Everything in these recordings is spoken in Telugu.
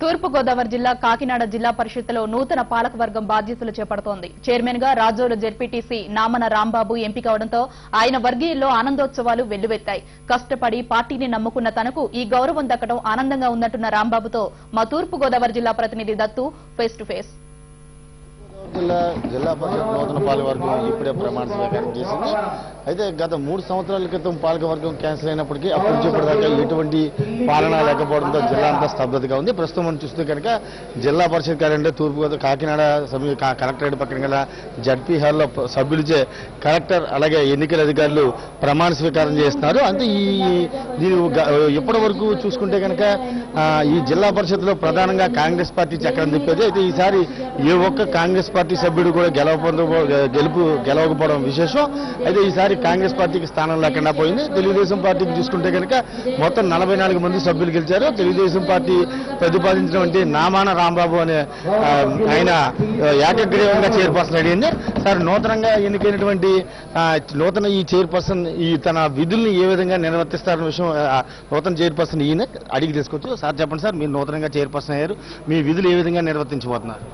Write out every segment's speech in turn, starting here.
తూర్పుగోదావరి జిల్లా కాకినాడ జిల్లా పరిషత్లో నూతన పాలకవర్గం బాధ్యతలు చేపడుతోంది చైర్మన్ గా రాజోలు జెడ్పీటీసీ నామన రాంబాబు ఎంపికవడంతో ఆయన వర్గీయుల్లో ఆనందోత్సవాలు వెల్లువెత్తాయి కష్టపడి పార్టీని నమ్ముకున్న తనకు ఈ గౌరవం దక్కడం ఆనందంగా ఉందంటున్న రాంబాబుతో మా తూర్పుగోదావరి జిల్లా ప్రతినిధి దత్తు ఫేస్ టు ఫేస్ జిల్లా జిల్లా పరిషత్ నూతన పాలకవర్గం ఇప్పుడే ప్రమాణ స్వీకారం చేసింది అయితే గత మూడు సంవత్సరాల క్రితం పాలకవర్గం క్యాన్సిల్ అయినప్పటికీ అప్పటి నుంచి ఇప్పటిదాకా ఎటువంటి పాలన లేకపోవడంతో జిల్లా అంతా స్తబ్దతగా ఉంది ప్రస్తుతం మనం చూస్తే కనుక జిల్లా పరిషత్ కార్యాలయం తూర్పు గోదావరి కాకినాడ సమీ కా- కలెక్టరేట్ పక్కన గల జడ్పీ హాల్లో ప- సభ్యులచే కలెక్టర్ అలాగే ఎన్నికల అధికారులు ప్రమాణ స్వీకారం చేస్తున్నారు అంటే ఈ దీని గ- ఇప్పటి వరకు చూసుకుంటే కనుక ఆ, ఈ జిల్లా పరిషత్లో ప్రధానంగా కాంగ్రెస్ పార్టీ చక్రం తిప్పేది అయితే ఈసారి ఏ ఒక్క కాంగ్రెస్ పార్టీ సభ్యుడు కూడా గెలవకపో గెలుపు గెలవకపోవడం విశేషం అయితే ఈసారి కాంగ్రెస్ పార్టీకి స్థానం లేకుండా పోయింది తెలుగుదేశం పార్టీకి చూసుకుంటే కనుక మొత్తం నలభై నాలుగు మంది సభ్యులు గెలిచారు తెలుగుదేశం పార్టీ ప్రతిపాదించినటువంటి నామాన రాంబాబు అనే ఆ, ఆయన ఆ, ఏకగ్రీవంగా చైర్పర్సన్ అడిగింది సార్ నూతనంగా ఎన్నికైనటువంటి ఆ, నూతన ఈ చైర్పర్సన్ ఈ తన విధుల్ని ఏ విధంగా నిర్వర్తిస్తారన్న విషయం ఆ, నూతన చైర్పర్సన్ ఈయన అడిగి తీసుకోవచ్చు సార్ చెప్పండి సార్ మీరు నూతనంగా చైర్పర్సన్ అయ్యారు మీ విధులు ఏ విధంగా నిర్వర్తించబోతున్నారు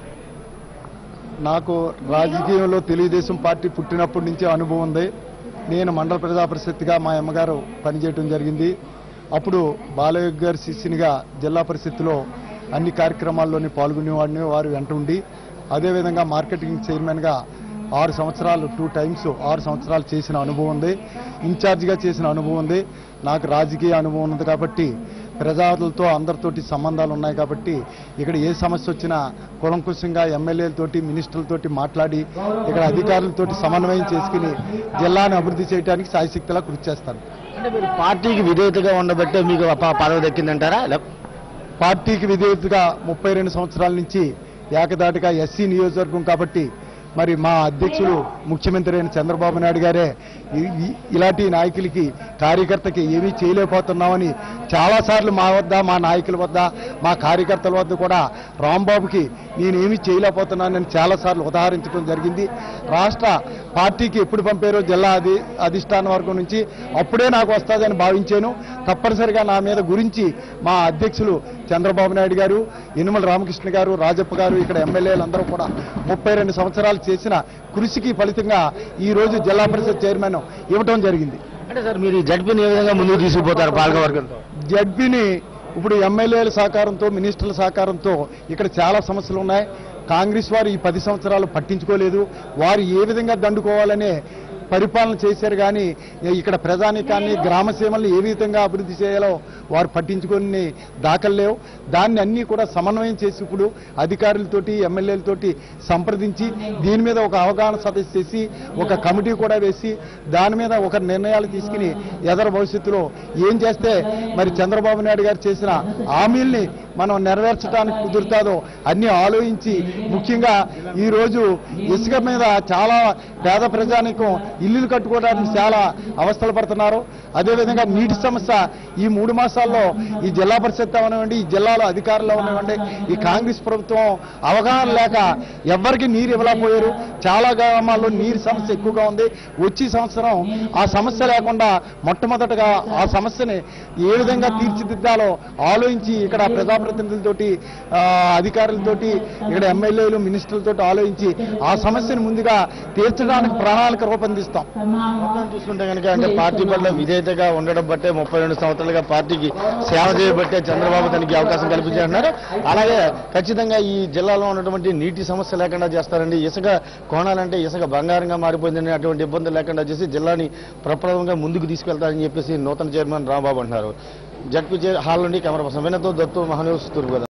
నాకు రాజకీయంలో తెలుగుదేశం పార్టీ పుట్టినప్పటి నుంచి అనుభవం ఉంది నేను మండల ప్రజా పరిషత్గా మా అమ్మగారు పనిచేయటం జరిగింది అప్పుడు బాలయ్య గారి శిష్యునిగా జిల్లా పరిషత్తులో అన్ని కార్యక్రమాల్లోని పాల్గొనేవాడిని వారు వెంట ఉండి అదేవిధంగా మార్కెటింగ్ చైర్మన్గా ఆరు సంవత్సరాలు టూ టైమ్స్ ఆరు సంవత్సరాలు చేసిన అనుభవం ఉంది ఇన్ఛార్జిగా చేసిన అనుభవం ఉంది నాకు రాజకీయ అనుభవం ఉంది కాబట్టి ప్రజలతో అందరితోటి సంబంధాలు ఉన్నాయి కాబట్టి ఇక్కడ ఏ సమస్య వచ్చినా కులంకుశంగా ఎమ్మెల్యేలతోటి మినిస్టర్లతోటి మాట్లాడి ఇక్కడ అధికారులతోటి సమన్వయం చేసుకుని జిల్లాను అభివృద్ధి చేయడానికి సాయశక్తిలా కృషి చేస్తాను అంటే మీరు పార్టీకి విధేయతగా ఉండబట్టే మీకు ఆ ప- పదవి దక్కిందంటారా లేక- పార్టీకి విధేయతగా ముప్పై రెండు సంవత్సరాల నుంచి ఏకదాటిగా ఎస్సీ నియోజకవర్గం కాబట్టి మరి మా అధ్యక్షులు ముఖ్యమంత్రి అయిన చంద్రబాబు నాయుడు గారే ఈ- ఈ- ఇలాంటి నాయకులకి కార్యకర్తకి ఏమీ చేయలేకపోతున్నామని చాలాసార్లు మా వద్ద మా నాయకుల వద్ద మా కార్యకర్తల వద్ద కూడా రాంబాబుకి నేనేమీ చేయలేకపోతున్నానని చాలాసార్లు ఉదాహరించడం జరిగింది రాష్ట్ర పార్టీకి ఎప్పుడు పంపారో జిల్లా అధి అధిష్టాన వర్గం నుంచి అప్పుడే నాకు వస్తుందని భావించాను తప్పనిసరిగా నా మీద గురించి మా అధ్యక్షులు చంద్రబాబు నాయుడు గారు యనుమల రామకృష్ణ గారు రాజప్ప గారు ఇక్కడ ఎమ్మెల్యేలు అందరూ కూడా ముప్పై రెండు సంవత్సరాలు చేసిన కృషికి ఫలితంగా ఈ రోజు జిల్లా పరిషత్ చైర్మన్ ఇవ్వటం జరిగింది అంటే సార్ మీరు ఈ జడ్పీని ఏ విధంగా ముందుకు తీసుకుపోతారు పాలకవర్గంతో జడ్పీని ఇప్పుడు ఎమ్మెల్యేల సహకారంతో మినిస్టర్ల సహకారంతో ఇక్కడ చాలా సమస్యలు ఉన్నాయి కాంగ్రెస్ వారు ఈ పది సంవత్సరాలు పట్టించుకోలేదు వారు ఏ విధంగా దండుకోవాలనే పరిపాలన చేశారు కానీ ఇక్కడ ప్రజానికాన్ని గ్రామ సీమల్ని ఏ విధంగా అభివృద్ధి చేయాలో వారు పట్టించుకొని దాఖలు లేవు దాన్ని అన్ని కూడా సమన్వయం చేసి ఇప్పుడు అధికారులతోటి ఎమ్మెల్యేలతోటి సంప్రదించి దీని మీద ఒక అవగాహన సదస్సు చేసి ఒక కమిటీ కూడా వేసి దాని మీద ఒక నిర్ణయాలు తీసుకుని ఎదర భవిష్యత్తులో ఏం చేస్తే మరి చంద్రబాబు నాయుడు గారు చేసిన హామీల్ని మనం నెరవేర్చడానికి కుదురుతాదో అన్ని ఆలోచించి ముఖ్యంగా ఈ రోజు ఇసుక మీద చాలా పేద ప్రజానికం ఇల్లులు కట్టుకోవడానికి చాలా అవస్థలు పడుతున్నారు అదేవిధంగా నీటి సమస్య ఈ మూడు మాసాల్లో ఈ జిల్లా పరిషత్ అవనివ్వండి ఈ జిల్లాలో అధికారులు అవనివ్వండి ఈ కాంగ్రెస్ ప్రభుత్వం అవగాహన లేక ఎవ్వరికి నీరు ఇవ్వలేకపోయారు చాలా గ్రామాల్లో నీరు సమస్య ఎక్కువగా ఉంది వచ్చే సంవత్సరం ఆ సమస్య లేకుండా మొట్టమొదటగా ఆ సమస్యని ఏ విధంగా తీర్చిదిద్దాలో ఆలోచించి ఇక్కడ ప్రజాప్రతినిధులతోటి ఆ, అధికారులతోటి ఇక్కడ ఎమ్మెల్యేలు మినిస్టర్లతోటి ఆలోచించి ఆ సమస్యను ముందుగా తీర్చడానికి ప్రణాళిక రూపొందిస్తాం మొత్తం చూసుకుంటే కనుక అంటే పార్టీ పట్ల విధేయతగా ఉండడం బట్టే ముప్పై రెండు సంవత్సరాలుగా పార్టీకి సేవ చేయబట్టే చంద్రబాబు తనకి అవకాశం కల్పించారంటున్నారు అలాగే ఖచ్చితంగా ఈ జిల్లాలో ఉన్నటువంటి నీటి సమస్య లేకుండా చేస్తారండి ఇసుక కోణాలంటే ఇసుక బంగారంగా మారిపోయిందని అటువంటి ఇబ్బందులు లేకుండా చేసి జిల్లాని ప్రప్రదంగా ముందుకు తీసుకెళ్తారని చెప్పేసి నూతన చైర్మన్ రాంబాబు అంటున్నారు జడ్పీ చైర్ హాల్ నుండి కెమెరా పర్సన్ వినతో దత్తు మహాన్యూస్ తూర్పు